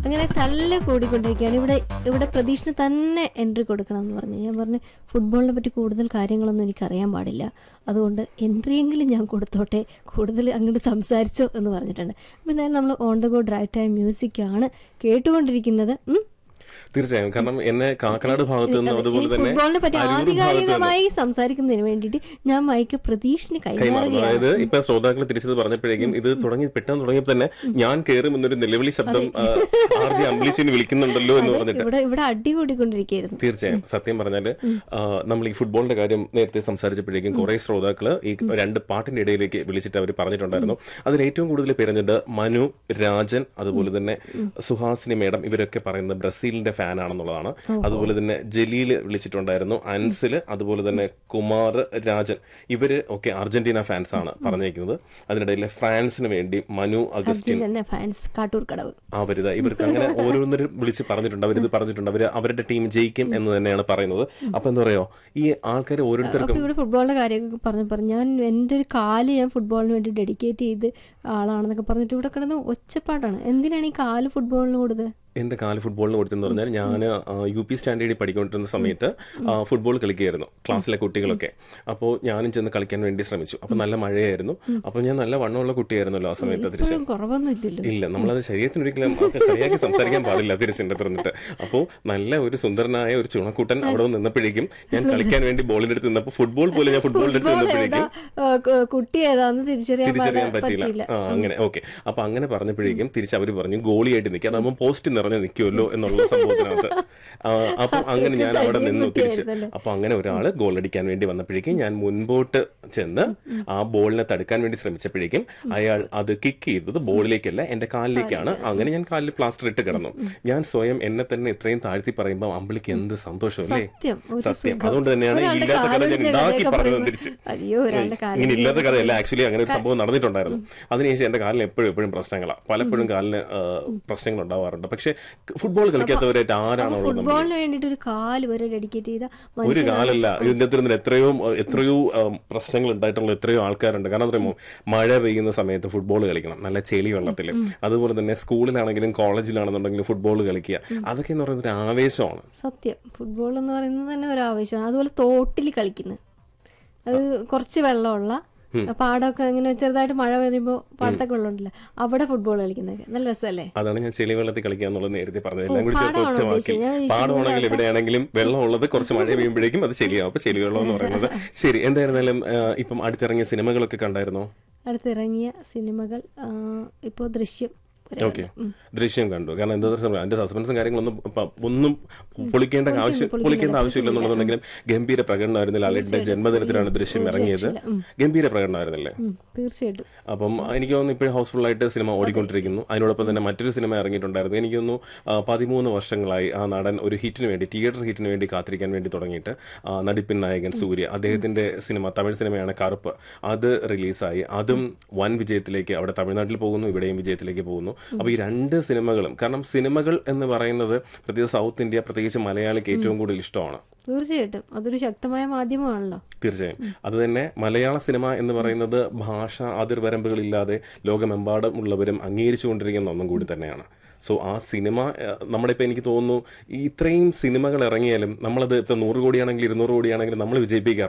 അങ്ങനെ തല്ല് കൂടിക്കൊണ്ടിരിക്കുകയാണ് ഇവിടെ ഇവിടെ പ്രതീക്ഷിന് തന്നെ എൻട്രി കൊടുക്കണം എന്ന് പറഞ്ഞു ഞാൻ പറഞ്ഞു ഫുട്ബോളിനെ പറ്റി കൂടുതൽ കാര്യങ്ങളൊന്നും എനിക്ക് അറിയാൻ പാടില്ല അതുകൊണ്ട് എൻട്രിയെങ്കിലും ഞാൻ കൊടുത്തോട്ടെ കൂടുതൽ അങ്ങോട്ട് സംസാരിച്ചോ എന്ന് പറഞ്ഞിട്ടുണ്ട് അപ്പം എന്തായാലും നമ്മൾ on the go drive time മ്യൂസിക്കാണ് കേട്ടുകൊണ്ടിരിക്കുന്നത് ഉം. തീർച്ചയായും കാരണം എന്നെ കാക്കനാട് ഭാഗത്ത് നിന്നും അതുപോലെ ഈ തന്നെ ഫുട്ബോളിനെ പറ്റി അരൂർ ഭാഗത്ത് നിന്നും ആധികാരികമായി സംസാരിക്കുന്നതിന് വേണ്ടിയിട്ട് ഞാൻ മൈക്ക് പ്രതീക്ഷിന് കൈമാറുന്നു കൈമാറുകയാണ് അതായത് ഇപ്പൊ ശ്രോതാക്കൾ തിരിച്ചത് പറഞ്ഞപ്പോഴേക്കും ഇത് തുടങ്ങി പെട്ടെന്ന് തുടങ്ങിയപ്പോൾ തന്നെ ഞാൻ കയറും എന്നൊരു നിലവിളി ശബ്ദം ആർ ജി അംബ്ലീഷിന് വിളിക്കുന്നുണ്ടല്ലോ എന്ന് പറഞ്ഞിട്ട് ഇവിടെ ഇവിടെ അടി കൂടിക്കൊണ്ടിരിക്കുകയായിരുന്നു തീർച്ചയായും സത്യം പറഞ്ഞാല് ആ, നമ്മൾ ഈ ഫുട്ബോളിന്റെ കാര്യം നേരത്തെ സംസാരിച്ചപ്പോഴേക്കും കുറെ ശ്രോതാക്കള് ഈ രണ്ട് പാട്ടിന്റെ ഇടയിലേക്ക് വിളിച്ചിട്ട് അവർ പറഞ്ഞിട്ടുണ്ടായിരുന്നു അതിൽ ഏറ്റവും കൂടുതൽ പേരഞ്ഞിട്ട് മനു രാജൻ അതുപോലെ തന്നെ സുഹാസിനി മേഡം ഇവരൊക്കെ പറയുന്നത് ബ്രസീലിന്റെ ഫാൻ ആണെന്നുള്ളതാണ് അതുപോലെ തന്നെ ജലീൽ വിളിച്ചിട്ടുണ്ടായിരുന്നു അൻസില് അതുപോലെ തന്നെ കുമാർ രാജൻ ഇവര് ഒക്കെ അർജന്റീന ഫാൻസ് ആണ് പറഞ്ഞേക്കുന്നത് അതിനിടയിൽ ഫ്രാൻസിന് വേണ്ടി മനു അഗസ്റ്റിൻ തന്നെ ഫാൻസ് കാട്ടൂർ കടവ് അവരിത് ഇവർക്ക് അങ്ങനെ ഓരോരുത്തരും വിളിച്ച് പറഞ്ഞിട്ടുണ്ട് അവരിത് പറഞ്ഞിട്ടുണ്ട് അവര് അവരുടെ ടീം ജയിക്കും എന്ന് തന്നെയാണ് പറയുന്നത് അപ്പൊ എന്താ പറയാ ഈ ആൾക്കാർ ഓരോരുത്തർക്കും അപ്പൊ ഇവിടെ ഫുട്ബോളിന്റെ കാര്യമൊക്കെ പറഞ്ഞു പറഞ്ഞു ഞാൻ എൻ്റെ ഒരു കാല് ഞാൻ ഫുട്ബോളിന് വേണ്ടി ഡെഡിക്കേറ്റ് ചെയ്ത് ആളാണെന്നൊക്കെ പറഞ്ഞിട്ട് ഇവിടെ കിടന്ന് ഒച്ചപ്പാടാണ് എന്തിനാണ് ഈ കാല് ഫുട്ബോളിന് കൊടുത്തത് എന്റെ കാല് ഫുട്ബോളിന് കൊടുത്തെന്ന് പറഞ്ഞാൽ ഞാൻ യു പി സ്റ്റാൻഡേർഡിൽ പഠിക്കൊണ്ടിരുന്ന സമയത്ത് ആ, ഫുട്ബോൾ കളിക്കുകയായിരുന്നു ക്ലാസ്സിലെ കുട്ടികളൊക്കെ അപ്പോൾ ഞാനും ചെന്ന് കളിക്കാൻ വേണ്ടി ശ്രമിച്ചു അപ്പോൾ നല്ല മഴയായിരുന്നു അപ്പോൾ ഞാൻ നല്ല വണ്ണമുള്ള കുട്ടിയായിരുന്നല്ലോ ആ സമയത്ത് തിരിച്ച് ഇപ്പോഴും കുറവൊന്നും ഇല്ലല്ലോ ഇല്ല നമ്മളത് ശരീരത്തിന് ഒരിക്കലും അത് കളിയാക്കി സംസാരിക്കാൻ പാടില്ല തിരിച്ചിന്റെ തുറന്നിട്ട് അപ്പോൾ നല്ല ഒരു സുന്ദരനായ ഒരു ചുണക്കൂട്ടൻ അവിടെ വന്ന് നിന്നപ്പോഴേക്കും ഞാൻ കളിക്കാൻ വേണ്ടി ബോളിന്റെ അടുത്ത് നിന്നപ്പോൾ ഫുട്ബോൾ പോലെ ഞാൻ ഫുട്ബോളിന്റെ അടുത്ത് ഫുട്ബോൾ ഏതാ നിന്നപ്പോഴേക്കും ആ, ക- കുട്ടി ഏതാന്ന് തിരിച്ചറിയാൻ തിരിച്ചറിയാൻ പാടില്ല- പറ്റിയില്ല പറ്റിയില്ല ആ അങ്ങനെ ഓക്കെ അപ്പൊ അങ്ങനെ പറഞ്ഞപ്പോഴേക്കും തിരിച്ച് അവര് പറഞ്ഞു ഗോളിയായിട്ട് നിൽക്കുക അതാകുമ്പോൾ പോസ്റ്റ് നിറഞ്ഞു നിൽക്കുമല്ലോ എന്നുള്ള സംഭവത്തിനകത്ത് ആ, അപ്പൊ അങ്ങനെ ഞാൻ അവിടെ നിന്നു തിരിച്ച് അപ്പൊ അങ്ങനെ ഒരാള് ഗോൾ അടിക്കാൻ വേണ്ടി വന്നപ്പോഴേക്കും ഞാൻ മുൻപോട്ട് ചെന്ന് ആ ബോളിനെ തടുക്കാൻ വേണ്ടി ശ്രമിച്ചപ്പോഴേക്കും അയാൾ അത് കിക്ക് ചെയ്തത് ബോളിലേക്കല്ല എന്റെ കാലിലേക്കാണ് അങ്ങനെ ഞാൻ കാലിൽ പ്ലാസ്റ്റർ ഇട്ട് കിടന്നു ഞാൻ സ്വയം എന്നെ തന്നെ ഇത്രയും താഴ്ത്തി പറയുമ്പോൾ അമ്പിളിക്ക് എന്ത് സന്തോഷമല്ലേ സത്യം, ഒരു സത്യം സുഖം. അതുകൊണ്ട് തന്നെയാണ് ഈ ഒരാളുടെ ഇല്ലാത്ത കഥ ഞാൻ കാലിന്റെ ഉണ്ടാക്കി കഥയൊക്കെ പറഞ്ഞു പറയുമ്പോ, തിരിച്ച് അയ്യോ, ഒരാളുടെ കാലിന്റെ ഇങ്ങനെ ഇല്ലാത്ത കഥയല്ല ആക്ച്വലി അങ്ങനെ ഒരു സംഭവം നടന്നിട്ടുണ്ടായിരുന്നു അതിനുശേഷം എന്റെ കാലിന് എപ്പോഴും എപ്പോഴും പ്രശ്നങ്ങളാണ് പലപ്പോഴും കാലിന് ആ, പ്രശ്നങ്ങൾ ഉണ്ടാവാറുണ്ട് പക്ഷെ ഫുട്ബോൾ കളിക്കാത്തവരായിട്ട് ആരാണോ ഉള്ളത് നമ്മൾ ഫുട്ബോളിന് വേണ്ടിയിട്ട് ഒരു കാല് വരെ ഡെഡിക്കേറ്റ് ചെയ്ത ഒരു മനുഷ്യൻ കാലല്ല ഇതിന്റെ അകത്ത് എത്രയോ എത്രയോ ആ, പ്രശ്നങ്ങൾ ഉണ്ടായിട്ടുള്ള എത്രയോ ആൾക്കാരുണ്ട് കാരണം പറയുമ്പോൾ മഴ പെയ്യുന്ന സമയത്ത് ഫുട്ബോൾ കളിക്കണം നല്ല ചെളി വെള്ളത്തിൽ അതുപോലെ തന്നെ സ്കൂളിലാണെങ്കിലും കോളേജിലാണെന്നുണ്ടെങ്കിലും ഫുട്ബോൾ കളിക്കുക അതൊക്കെ എന്ന് പറയുന്നത് ഒരു ആവേശമാണ് സത്യം ഫുട്ബോൾ എന്ന് പറയുന്നത് തന്നെ ഒരു ആവേശമാണ് അതുപോലെ തോട്ടിൽ കളിക്കുന്നത് അത് കുറച്ച് വെള്ളമുള്ള പാടമൊക്കെ ഇങ്ങനെ ചെറുതായിട്ട് മഴ പെയ്യുമ്പോൾ പാടത്തൊക്കെ വെള്ളമുണ്ടല്ലോ അവിടെ ഫുട്ബോൾ കളിക്കുന്നതൊക്കെ നല്ല രസമല്ലേ അതാണ് ഞാൻ ചെളി വെള്ളത്തിൽ കളിക്കുക എന്നുള്ളത് നേരത്തെ പറഞ്ഞത് എല്ലാം കൂടി ചേർത്ത് പാടമാണോ ഒറ്റ വാക്കിൽ ഉദ്ദേശിച്ചത്? ഞാൻ പാടമാണെങ്കിൽ എവിടെയാണെങ്കിലും വെള്ളമുള്ളത് കുറച്ച് മഴ പെയ്യുമ്പോഴേക്കും അത് ചെളിയാവും അപ്പൊ ചെളി വെള്ളം എന്ന് പറയുന്നത് ശരി എന്തായിരുന്നാലും ആ, ഇപ്പം അടുത്തിറങ്ങിയ സിനിമകളൊക്കെ കണ്ടായിരുന്നോ അടുത്തിറങ്ങിയ സിനിമകൾ ആ, ഇപ്പോ ദൃശ്യം ഒരു ഓക്കെ ദൃശ്യം കണ്ടു കാരണം എന്താ വെച്ചാൽ അതിന്റെ സസ്പെൻസും കാര്യങ്ങളൊന്നും പ- ഒന്നും പൊളിക്കേണ്ട ആവശ്യം പൊളിക്കേണ്ട ആവശ്യമില്ല എന്നുള്ളതുണ്ടെങ്കിലും ഗംഭീര പ്രകടനമായിരുന്നു ലാലേട്ടിന്റെ ജന്മദിനത്തിലാണ് ദൃശ്യം ഇറങ്ങിയത് ഗംഭീര പ്രകടനമായിരുന്നല്ലേ ഉം, തീർച്ചയായിട്ടും അപ്പം എനിക്ക് തോന്നുന്നു ഇപ്പോഴും ഹൗസ്ഫുൾ ആയിട്ട് സിനിമ ഓടിക്കൊണ്ടിരിക്കുന്നു അതിനോടൊപ്പം തന്നെ മറ്റൊരു സിനിമ ഇറങ്ങിയിട്ടുണ്ടായിരുന്നു എനിക്ക് തോന്നുന്നു ആ, പതിമൂന്ന് വർഷങ്ങളായി ആ നടൻ ഒരു ഹിറ്റിന് വേണ്ടി തിയേറ്റർ ഹിറ്റിന് വേണ്ടി കാത്തിരിക്കാൻ വേണ്ടി തുടങ്ങിയിട്ട് ആ, നടിപ്പിൻ നായകൻ സൂര്യ അദ്ദേഹത്തിന്റെ സിനിമ തമിഴ് സിനിമയാണ് കറുപ്പ് അത് റിലീസായി അതും വൻ വിജയത്തിലേക്ക് അവിടെ തമിഴ്നാട്ടിൽ പോകുന്നു ഇവിടെയും വിജയത്തിലേക്ക് പോകുന്നു അപ്പോൾ ഈ രണ്ട് സിനിമകളും കാരണം സിനിമകൾ എന്ന് പറയുന്നത് പ്രത്യേകിച്ച് സൗത്ത് ഇന്ത്യ പ്രത്യേകിച്ച് മലയാളിക്ക് ഏറ്റവും കൂടുതൽ ഇഷ്ടമാണ് തീർച്ചയായിട്ടും അതൊരു ശക്തമായ മാധ്യമമാണല്ലോ തീർച്ചയായും അത് തന്നെ മലയാള സിനിമ എന്ന് പറയുന്നത് ഭാഷ അതിർവരമ്പുകളില്ലാതെ ലോകമെമ്പാടും ഉള്ളവരും അംഗീകരിച്ചുകൊണ്ടിരിക്കുന്ന ഒന്നും കൂടി തന്നെയാണ് സോ ആ സിനിമ ഏഹ്, നമ്മുടെ ഇപ്പം എനിക്ക് തോന്നുന്നു ഈ ഇത്രയും സിനിമകൾ ഇറങ്ങിയാലും നമ്മളത് ഇപ്പം നൂറ് കോടിയാണെങ്കിൽ ഇരുന്നൂറ് കോടിയാണെങ്കിലും നമ്മൾ വിജയിപ്പിക്കാറുണ്ട്